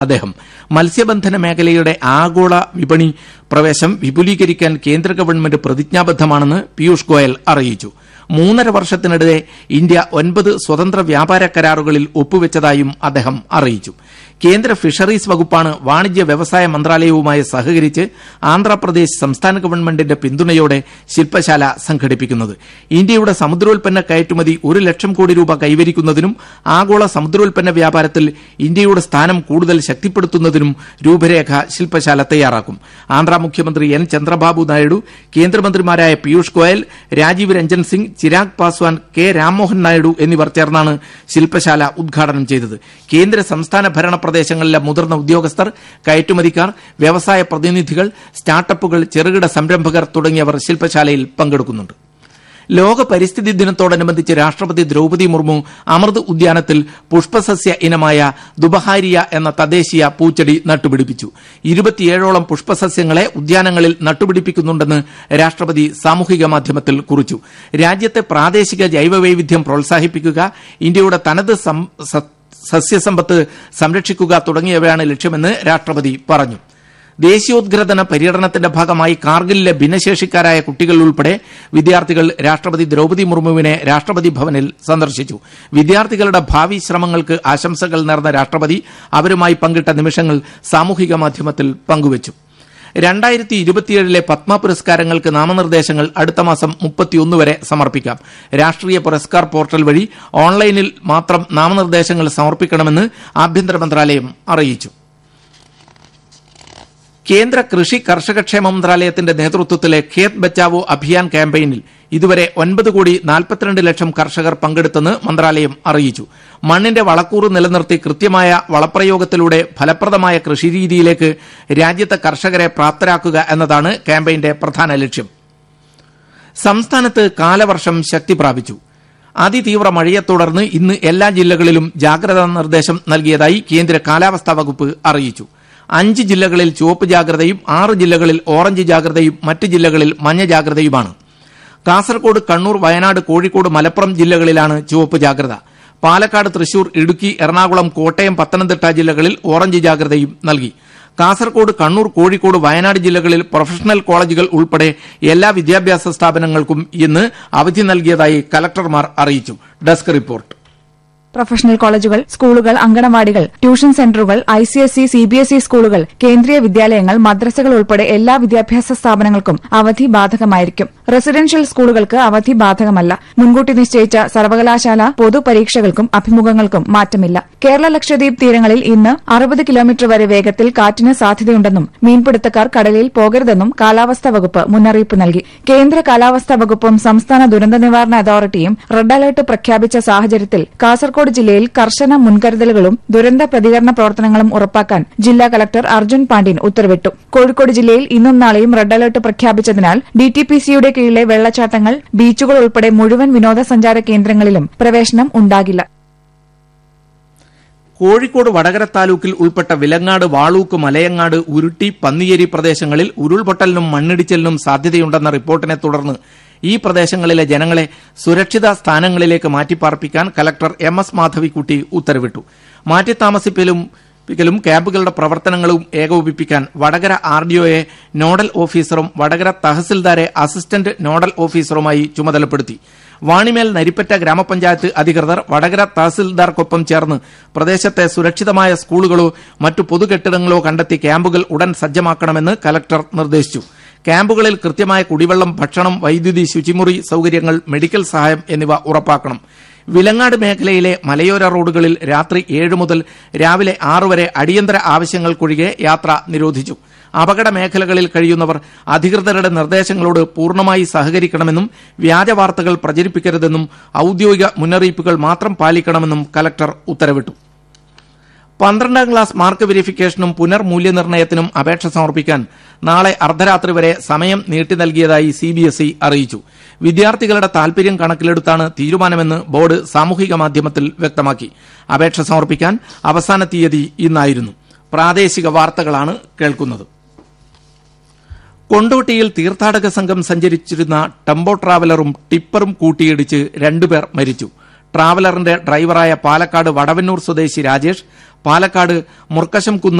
അദ്ദേഹം മത്സ്യബന്ധന മേഖലയുടെ ആഗോള വിപണി പ്രവേശം വിപുലീകരിക്കാൻ കേന്ദ്ര ഗവൺമെന്റ് പ്രതിജ്ഞാബദ്ധമാണെന്ന് പീയൂഷ് ഗോയൽ അറിയിച്ചു മൂന്നര വർഷത്തിനിടെ ഇന്ത്യ ഒൻപത് സ്വതന്ത്ര വ്യാപാര കരാറുകളിൽ ഒപ്പുവെച്ചതായും അദ്ദേഹം അറിയിച്ചു കേന്ദ്ര ഫിഷറീസ് വകുപ്പാണ് വാണിജ്യ വ്യവസായ മന്ത്രാലയവുമായി സഹകരിച്ച് ആന്ധ്രാപ്രദേശ് സംസ്ഥാന ഗവൺമെന്റിന്റെ പിന്തുണയോടെ ശില്പശാല സംഘടിപ്പിക്കുന്നത് ഇന്ത്യയുടെ സമുദ്രോൽപ്പന്ന കയറ്റുമതി ഒരു ലക്ഷം കോടി രൂപ കൈവരിക്കുന്നതിനും ആഗോള സമുദ്രോൽപ്പന്ന വ്യാപാരത്തിൽ ഇന്ത്യയുടെ സ്ഥാനം കൂടുതൽ ശക്തിപ്പെടുത്തുന്നതിനും രൂപരേഖ ശില്പശാല തയ്യാറാക്കും ആന്ധ്ര മുഖ്യമന്ത്രി എൻ ചന്ദ്രബാബു നായിഡു കേന്ദ്രമന്ത്രിമാരായ പീയൂഷ് ഗോയൽ രാജീവ് രഞ്ജൻ സിംഗ് ചിരാഗ് പാസ്വാൻ കെ രാംമോഹൻ നായിഡു എന്നിവർ ചേർന്നാണ് ശില്പശാല ഉദ്ഘാടനം ചെയ്തത് കേന്ദ്ര സംസ്ഥാന ഭരണ പ്രദേശങ്ങളിലെ മുതിർന്ന ഉദ്യോഗസ്ഥർ കയറ്റുമതിക്കാർ വ്യവസായ പ്രതിനിധികൾ സ്റ്റാർട്ടപ്പുകൾ ചെറുകിട സംരംഭകർ തുടങ്ങിയവർ ശില്പശാലയിൽ പങ്കെടുക്കുന്നുണ്ട് ലോക പരിസ്ഥിതി ദിനത്തോടനുബന്ധിച്ച് രാഷ്ട്രപതി ദ്രൌപതി മുർമു അമൃത് ഉദ്യാനത്തിൽ പുഷ്പസസ്യ ഇനമായ ദുബഹാരിയ എന്ന തദ്ദേശീയ പൂച്ചെടി നട്ടുപിടിപ്പിച്ചു ഇരുപത്തിയേഴോളം പുഷ്പസസ്യങ്ങളെ ഉദ്യാനങ്ങളിൽ നട്ടുപിടിപ്പിക്കുന്നുണ്ടെന്ന് രാഷ്ട്രപതി സാമൂഹിക മാധ്യമത്തിൽ കുറിച്ചു രാജ്യത്തെ പ്രാദേശിക ജൈവവൈവിധ്യം പ്രോത്സാഹിപ്പിക്കുക ഇന്ത്യയുടെ തനത് സം- സ- സസ്യസമ്പത്ത് സംരക്ഷിക്കുക തുടങ്ങിയവയാണ് ലക്ഷ്യമെന്ന് രാഷ്ട്രപതി പറഞ്ഞു ദേശീയോദ്ഗ്രഥന പര്യടനത്തിന്റെ ഭാഗമായി കാർഗിലിലെ ഭിന്നശേഷിക്കാരായ കുട്ടികൾ ഉൾപ്പെടെ വിദ്യാർത്ഥികൾ രാഷ്ട്രപതി ദ്രൌപതി മുർമുവിനെ രാഷ്ട്രപതി ഭവനിൽ സന്ദർശിച്ചു വിദ്യാർത്ഥികളുടെ ഭാവി ശ്രമങ്ങൾക്ക് ആശംസകൾ നേർന്ന രാഷ്ട്രപതി അവരുമായി പങ്കിട്ട നിമിഷങ്ങൾ സാമൂഹിക മാധ്യമത്തിൽ പങ്കുവച്ചു രണ്ടായിരത്തി ഇരുപത്തിയേഴിലെ പത്മ പുരസ്കാരങ്ങൾക്ക് നാമനിർദ്ദേശങ്ങൾ അടുത്ത മാസം മുപ്പത്തിയൊന്ന് വരെ സമർപ്പിക്കാം രാഷ്ട്രീയ പുരസ്കാർ പോർട്ടൽ വഴി ഓൺലൈനിൽ മാത്രം നാമനിർദ്ദേശങ്ങൾ സമർപ്പിക്കണമെന്ന് ആഭ്യന്തര മന്ത്രാലയം അറിയിച്ചു കേന്ദ്ര കൃഷി കർഷകക്ഷേമ മന്ത്രാലയത്തിന്റെ നേതൃത്വത്തിലെ ഖേത് ബച്ചാവോ അഭിയാൻ ക്യാമ്പയിനിൽ ഇതുവരെ ഒൻപത് കോടി നാൽപ്പത്തിരണ്ട് ലക്ഷം കർഷകർ പങ്കെടുത്തെന്ന് മന്ത്രാലയം അറിയിച്ചു മണ്ണിന്റെ വളക്കൂറ് നിലനിർത്തി കൃത്യമായ വളപ്രയോഗത്തിലൂടെ ഫലപ്രദമായ കൃഷിരീതിയിലേക്ക് രാജ്യത്തെ കർഷകരെ പ്രാപ്തരാക്കുക എന്നതാണ് ക്യാമ്പയിന്റെ പ്രധാന ലക്ഷ്യം സംസ്ഥാനത്ത് കാലവർഷം ശക്തി പ്രാപിച്ചു അതിതീവ്ര മഴയെ തുടർന്ന് ഇന്ന് എല്ലാ ജില്ലകളിലും ജാഗ്രതാ നിർദ്ദേശം നൽകിയതായി കേന്ദ്ര കാലാവസ്ഥാ വകുപ്പ് അറിയിച്ചു അഞ്ച് ജില്ലകളിൽ ചുവപ്പ് ജാഗ്രതയും ആറ് ജില്ലകളിൽ ഓറഞ്ച് ജാഗ്രതയും മറ്റ് ജില്ലകളിൽ മഞ്ഞ ജാഗ്രതയുമാണ് കാസർകോട് കണ്ണൂർ വയനാട് കോഴിക്കോട് മലപ്പുറം ജില്ലകളിലാണ് ചുവപ്പ് ജാഗ്രത പാലക്കാട് തൃശൂർ ഇടുക്കി എറണാകുളം കോട്ടയം പത്തനംതിട്ട ജില്ലകളിൽ ഓറഞ്ച് ജാഗ്രതയും നൽകി കാസർകോട് കണ്ണൂർ കോഴിക്കോട് വയനാട് ജില്ലകളിൽ പ്രൊഫഷണൽ കോളേജുകൾ ഉൾപ്പെടെ എല്ലാ വിദ്യാഭ്യാസ സ്ഥാപനങ്ങൾക്കും ഇന്ന് അവധി നൽകിയതായി കലക്ടർമാർ അറിയിച്ചു ഡെസ്ക് റിപ്പോർട്ട് പ്രൊഫഷണൽ കോളേജുകൾ സ്കൂളുകൾ അങ്കണവാടികൾ ട്യൂഷൻ സെന്ററുകൾ I C S E C B S E സ്കൂളുകൾ കേന്ദ്രീയ വിദ്യാലയങ്ങൾ മദ്രസകൾ ഉൾപ്പെടെ എല്ലാ വിദ്യാഭ്യാസ സ്ഥാപനങ്ങൾക്കും അവധി ബാധകമായിരിക്കും റെസിഡൻഷ്യൽ സ്കൂളുകൾക്ക് അവധി ബാധകമല്ല മുൻകൂട്ടി നിശ്ചയിച്ച സർവകലാശാല പൊതുപരീക്ഷകൾക്കും അഭിമുഖങ്ങൾക്കും മാറ്റമില്ല കേരള ലക്ഷദ്വീപ് തീരങ്ങളിൽ ഇന്ന് അറുപത് കിലോമീറ്റർ വരെ വേഗത്തിൽ കാറ്റിന് സാധ്യതയുണ്ടെന്നും മീൻപിടുത്തക്കാർ കടലിൽ പോകരുതെന്നും കാലാവസ്ഥാ വകുപ്പ് മുന്നറിയിപ്പ് നൽകി കേന്ദ്ര കാലാവസ്ഥാ വകുപ്പും സംസ്ഥാന ദുരന്ത നിവാരണ അതോറിറ്റിയും റെഡ് അലർട്ട് പ്രഖ്യാപിച്ച സാഹചര്യത്തിൽ കാസർകോട് ജില്ലയിൽ കർശന മുൻകരുതലുകളും ദുരന്ത പ്രതികരണ പ്രവർത്തനങ്ങളും ഉറപ്പാക്കാൻ ജില്ലാ കലക്ടർ അർജുൻ പാണ്ഡ്യൻ ഉത്തരവിട്ടു കോഴിക്കോട് ജില്ലയിൽ ഇന്നും നാളെയും റെഡ് അലർട്ട് പ്രഖ്യാപിച്ചതിനാൽ ഡിടിപിസിയുടെ കീഴിലെ വെള്ളച്ചാട്ടങ്ങൾ ബീച്ചുകൾ ഉൾപ്പെടെ മുഴുവൻ വിനോദസഞ്ചാര കേന്ദ്രങ്ങളിലും പ്രവേശനം ഉണ്ടാകില്ല കോഴിക്കോട് വടകര താലൂക്കിൽ ഉൾപ്പെട്ട വിലങ്ങാട് വാളൂക്ക് മലയങ്ങാട് ഉരുട്ടി പന്നിയേരി പ്രദേശങ്ങളിൽ ഉരുൾപൊട്ടലിനും മണ്ണിടിച്ചിലിനും സാധ്യതയുണ്ടെന്ന റിപ്പോർട്ടിനെ തുടർന്ന് ഈ പ്രദേശങ്ങളിലെ ജനങ്ങളെ സുരക്ഷിത സ്ഥാനങ്ങളിലേക്ക് മാറ്റിപ്പാർപ്പിക്കാൻ കലക്ടർ എം എസ് മാധവിക്കുട്ടി ഉത്തരവിട്ടു മാറ്റിത്താമസിപ്പിക്കലും പ്പിക്കലും ക്യാമ്പുകളുടെ പ്രവർത്തനങ്ങളും ഏകോപിപ്പിക്കാൻ വടകര ആർ ഡി ഒയെ നോഡൽ ഓഫീസറും വടകര തഹസിൽദാരെ അസിസ്റ്റന്റ് നോഡൽ ഓഫീസറുമായി ചുമതലപ്പെടുത്തി വാണിമേൽ നരിപ്പറ്റ ഗ്രാമപഞ്ചായത്ത് അധികൃതർ വടകര തഹസിൽദാർക്കൊപ്പം ചേർന്ന് പ്രദേശത്തെ സുരക്ഷിതമായ സ്കൂളുകളോ മറ്റു പൊതുകെട്ടിടങ്ങളോ കണ്ടെത്തി ക്യാമ്പുകൾ ഉടൻ സജ്ജമാക്കണമെന്ന് കലക്ടർ നിർദ്ദേശിച്ചു ക്യാമ്പുകളിൽ കൃത്യമായ കുടിവെള്ളം ഭക്ഷണം വൈദ്യുതി ശുചിമുറി സൌകര്യങ്ങൾ മെഡിക്കൽ സഹായം എന്നിവ ഉറപ്പാക്കണം വിലങ്ങാട് മേഖലയിലെ മലയോര റോഡുകളിൽ രാത്രി ഏഴ് മുതൽ രാവിലെ ആറ് വരെ അടിയന്തര ആവശ്യങ്ങൾക്കൊഴികെ യാത്ര നിരോധിച്ചു അപകട മേഖലകളിൽ കഴിയുന്നവർ അധികൃതരുടെ നിർദ്ദേശങ്ങളോട് പൂർണ്ണമായി സഹകരിക്കണമെന്നും വ്യാജ വാർത്തകൾ പ്രചരിപ്പിക്കരുതെന്നും ഔദ്യോഗിക മുന്നറിയിപ്പുകൾ മാത്രം പാലിക്കണമെന്നും കലക്ടർ ഉത്തരവിട്ടു പന്ത്രണ്ടാം ക്ലാസ് മാർക്ക് വെരിഫിക്കേഷനും പുനർമൂല്യനിർണ്ണയത്തിനും അപേക്ഷ സമർപ്പിക്കാൻ നാളെ അർദ്ധരാത്രി വരെ സമയം നീട്ടി നൽകിയതായി സിബിഎസ്ഇ അറിയിച്ചു വിദ്യാർത്ഥികളുടെ താൽപര്യം കണക്കിലെടുത്താണ് തീരുമാനമെന്ന് ബോർഡ് സാമൂഹിക മാധ്യമത്തിൽ വ്യക്തമാക്കി അപേക്ഷ സമർപ്പിക്കാൻ അവസാന തീയതി ഇന്നായിരുന്നു പ്രാദേശിക വാർത്തകളാണ് കേൾക്കുന്നത് കൊണ്ടോട്ടിയിൽ തീർത്ഥാടക സംഘം സഞ്ചരിച്ചിരുന്ന ടെമ്പോ ട്രാവലറും ടിപ്പറും കൂട്ടിയിടിച്ച് രണ്ടുപേർ മരിച്ചു ട്രാവലറിന്റെ ഡ്രൈവറായ പാലക്കാട് വടവന്നൂർ സ്വദേശി രാജേഷ് പാലക്കാട് മുർക്കശംകുന്ന്